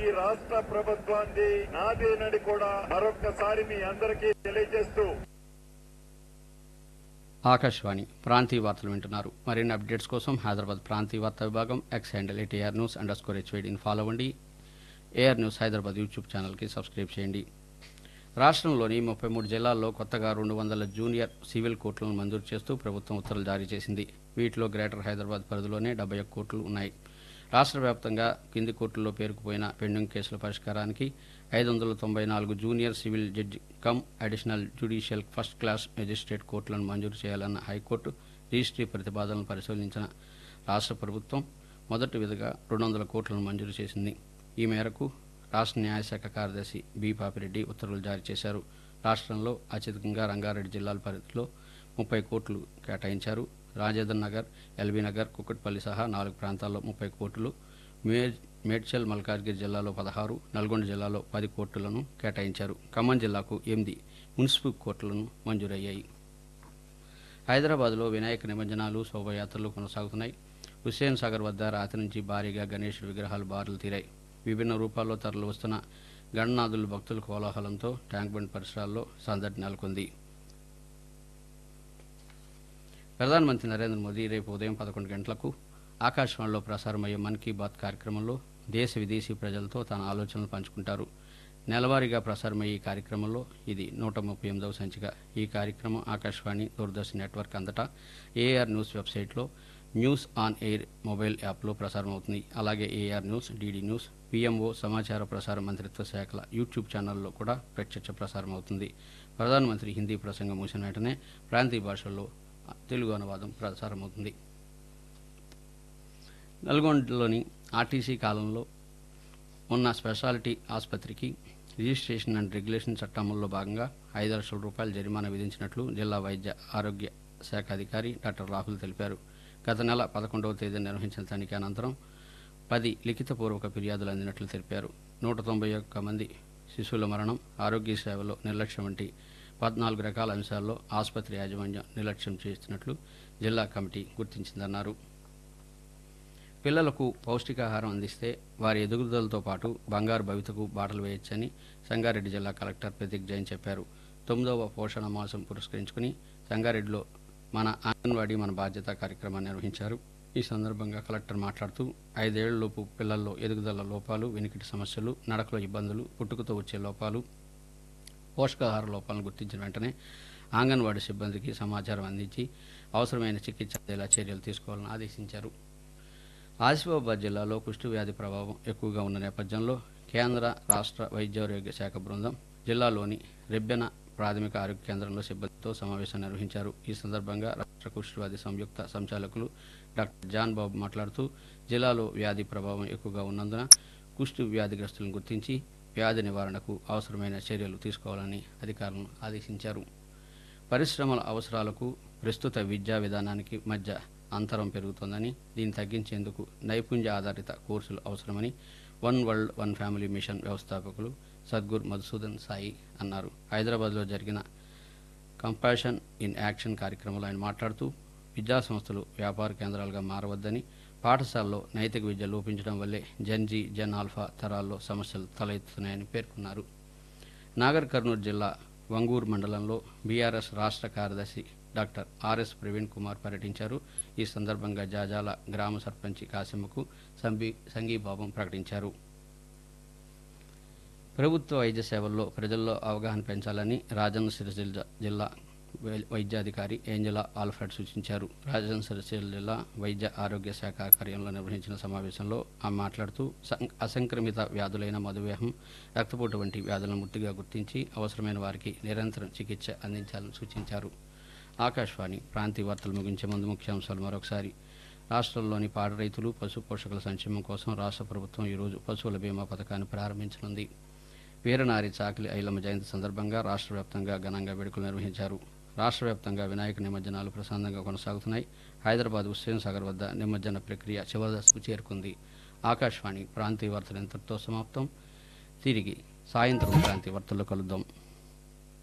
ఈ రాష్ట్ర ప్రభుత్వాన్ని నాదేనని కూడా మరొక్కసారి మీ అందరికీ తెలియజేస్తూ ఆకాశవాణి ప్రాంతీయ వార్తలు వింటున్నారు మరిన్ని అప్డేట్స్ కోసం హైదరాబాద్ ప్రాంతీయ వార్తా విభాగం X handle at AIR news underscore స్కోర్ హెచ్వైడిని ఫాలో అవ్వండి ఏఆర్ న్యూస్ హైదరాబాద్ యూట్యూబ్ ఛానల్కి సబ్స్క్రైబ్ చేయండి రాష్ట్రంలోని ముప్పై మూడు జిల్లాల్లో కొత్తగా రెండు వందల జూనియర్ సివిల్ కోర్టులను మంజూరు చేస్తూ ప్రభుత్వం ఉత్తర్వులు జారీ చేసింది వీటిలో గ్రేటర్ హైదరాబాద్ పరిధిలోనే డెబ్బై ఒక్క కోర్టులు ఉన్నాయి రాష్ట్ర వ్యాప్తంగా కింది కోర్టుల్లో పేరుకుపోయిన పెండింగ్ కేసుల పరిష్కారానికి ఐదు వందల తొంభై నాలుగు junior civil judge cum additional judicial first class magistrate కోర్టులను మంజూరు చేయాలన్న హైకోర్టు రిజిస్ట్రీ ప్రతిపాదనలు పరిశీలించిన రాష్ట్ర ప్రభుత్వం మొదటి విధిగా రెండు వందల కోట్లను మంజూరు చేసింది ఈ మేరకు రాష్ట్ర న్యాయశాఖ కార్యదర్శి బి పాపిరెడ్డి ఉత్తర్వులు జారీ చేశారు రాష్ట్రంలో అత్యధికంగా రంగారెడ్డి జిల్లాల పరిధిలో ముప్పై కోట్లు కేటాయించారు రాజేంద్ర నగర్ ఎల్బీ నగర్ కుక్కట్పల్లి సహా నాలుగు ప్రాంతాల్లో ముప్పై కోట్లు మే మేడ్చల్ మల్కాజ్గిరి జిల్లాలో పదహారు నల్గొండ జిల్లాలో పది కోట్లను కేటాయించారు ఖమ్మం జిల్లాకు ఎనిమిది మున్సిపల్ కోట్లను మంజూరయ్యాయి హైదరాబాద్లో వినాయక నిమజ్జనాలు శోభయాత్రలు కొనసాగుతున్నాయి హుస్సేన్ సాగర్ వద్ద రాత్రి నుంచి భారీగా గణేశుడి విగ్రహాలు బారులు తీరాయి విభిన్న రూపాల్లో తరలి వస్తున్న గణనాథులు భక్తుల కోలాహలంతో ట్యాంక్ బండ్ పరిసరాల్లో సందడి నెలకొంది ప్రధానమంత్రి నరేంద్ర మోదీ రేపు ఉదయం పదకొండు గంటలకు ఆకాశవాణిలో ప్రసారమయ్యే మన్ కీ బాత్ కార్యక్రమంలో దేశ విదేశీ ప్రజలతో తన ఆలోచనలు పంచుకుంటారు నెలవారీగా ప్రసారమయ్యే ఈ కార్యక్రమంలో ఇది నూట ముప్పై ఎనిమిదవ సంచిక ఈ కార్యక్రమం ఆకాశవాణి దూరదర్శన్ నెట్వర్క్ అంతటా ఏఆర్ న్యూస్ వెబ్సైట్లో న్యూస్ ఆన్ ఎయిర్ మొబైల్ యాప్లో ప్రసారం అవుతుంది అలాగే AIR news DD news PMO సమాచార ప్రసార మంత్రిత్వ శాఖల యూట్యూబ్ ఛానల్లో కూడా ప్రత్యక్ష ప్రసారం అవుతుంది ప్రధానమంత్రి హిందీ ప్రసంగం ముగిసిన వెంటనే ప్రాంతీయ భాషల్లో తెలుగు అనువాదం ప్రసారమవుతుంది నల్గొండలోని ఆర్టీసీ కాలంలో ఉన్న స్పెషాలిటీ ఆసుపత్రికి రిజిస్ట్రేషన్ అండ్ రెగ్యులేషన్ చట్టంలో భాగంగా ఐదు లక్షల రూపాయల జరిమానా విధించినట్లు జిల్లా వైద్య ఆరోగ్య శాఖ అధికారి డాక్టర్ రాహుల్ తెలిపారు గత నెల పదకొండవ తేదీన నిర్వహించిన తనిఖీ అనంతరం పది లిఖితపూర్వక ఫిర్యాదులు అందినట్లు తెలిపారు నూట తొంభై ఒక్క మంది శిశువుల మరణం ఆరోగ్య సేవలో నిర్లక్ష్యం వంటి పద్నాలుగు రకాల అంశాల్లో ఆసుపత్రి యాజమాన్యం నిర్లక్ష్యం చేస్తున్నట్లు జిల్లా కమిటీ గుర్తించిందన్నారు పిల్లలకు పౌష్టికాహారం అందిస్తే వారి ఎదుగుదలతో పాటు బంగారు భవితకు బాటలు వేయొచ్చని సంగారెడ్డి జిల్లా కలెక్టర్ ప్రతీక్ జైన్ చెప్పారు తొమ్మిదవ పోషణ మాసం పురస్కరించుకుని సంగారెడ్డిలో మన అంగన్వాడీ మన బాధ్యత కార్యక్రమాన్ని నిర్వహించారు ఈ సందర్భంగా కలెక్టర్ మాట్లాడుతూ ఐదేళ్లలోపు పిల్లల్లో ఎదుగుదల లోపాలు వెనుకటి సమస్యలు నడకలో ఇబ్బందులు పుట్టుకతో వచ్చే లోపాలు పోషకాహార లోపాలను గుర్తించిన వెంటనే అంగన్వాడీ సిబ్బందికి సమాచారం అందించి అవసరమైన చికిత్స అందేలా చర్యలు తీసుకోవాలని ఆదేశించారు ఆసిఫాబాద్ జిల్లాలో కుష్టు వ్యాధి ప్రభావం ఎక్కువగా ఉన్న నేపథ్యంలో కేంద్ర రాష్ట్ర వైద్యారోగ్య శాఖ బృందం జిల్లాలోని రెబ్బెన ప్రాథమిక ఆరోగ్య కేంద్రంలో సిబ్బందితో సమావేశం నిర్వహించారు ఈ సందర్భంగా రాష్ట్ర కుష్టు వ్యాధి సంయుక్త సంచాలకులు డాక్టర్ జాన్ బాబు మాట్లాడుతూ జిల్లాలో వ్యాధి ప్రభావం ఎక్కువగా ఉన్నందున కుష్టు వ్యాధిగ్రస్తులను గుర్తించి వ్యాధి నివారణకు అవసరమైన చర్యలు తీసుకోవాలని అధికారులను ఆదేశించారు పరిశ్రమల అవసరాలకు ప్రస్తుత విద్యా విధానానికి మధ్య అంతరం పెరుగుతోందని దీన్ని తగ్గించేందుకు నైపుణ్య ఆధారిత కోర్సులు అవసరమని one world one family mission వ్యవస్థాపకులు సద్గురు మధుసూదన్ సాయి అన్నారు హైదరాబాద్లో జరిగిన కంపాషన్ ఇన్ యాక్షన్ కార్యక్రమంలో ఆయన మాట్లాడుతూ విద్యా సంస్థలు వ్యాపార కేంద్రాలుగా మారవద్దని పాఠశాలలో నైతిక విద్య లోపించడం వల్లే జన్జీ జన్ ఆల్ఫా తరాల్లో సమస్యలు తలెత్తుతున్నాయని పేర్కొన్నారు నాగర్ కర్నూలు జిల్లా వంగూరు మండలంలో బీఆర్ఎస్ రాష్ట్ర కార్యదర్శి డాక్టర్ ఆర్ఎస్ ప్రవీణ్ కుమార్ పర్యటించారు ఈ సందర్భంగా జాజాల గ్రామ సర్పంచి కాసిమ్మకు సంబీ సంఘీభావం ప్రకటించారు ప్రభుత్వ వైద్య సేవల్లో ప్రజల్లో అవగాహన పెంచాలని రాజన్న సిరిసిల్ల జిల్లా వై- వైద్యాధికారి ఏంజలా ఆల్ఫ్రెడ్ సూచించారు రాజన్న సిరిసిల్ల జిల్లా వైద్య ఆరోగ్య శాఖ కార్యంలో నిర్వహించిన సమావేశంలో ఆమె మాట్లాడుతూ సం- అసంక్రమిత వ్యాధులైన మధుమేహం రక్తపోటు వంటి వ్యాధులను ముట్టిగా గుర్తించి అవసరమైన వారికి నిరంతరం చికిత్స అందించాలని సూచించారు ఆకాశవాణి ప్రాంతీయ వార్తలు ముగించే ముందు ముఖ్యాంశాలు మరొకసారి రాష్ట్రంలోని పాడి రైతులు పశు పోషకుల సంక్షేమం కోసం రాష్ట్ర ప్రభుత్వం ఈరోజు పశువుల బీమా పథకాన్ని ప్రారంభించనుంది వీరనారి చాకిలి ఐలమ్మ జయంతి సందర్భంగా రాష్ట్ర వ్యాప్తంగా ఘనంగా వేడుకలు నిర్వహించారు రాష్ట్ర వ్యాప్తంగా వినాయక నిమజ్జనాలు ప్రశాంతంగా కొనసాగుతున్నాయి హైదరాబాద్ హుస్సేన్ సాగర్ వద్ద నిమజ్జన ప్రక్రియ చివరి దశకు చేరుకుంది ఆకాశవాణి ప్రాంతీయ వార్తలు ఇంతటితో సమాప్తం తిరిగి సాయంత్రం ప్రాంతీయ వార్తల్లో కలుద్దాం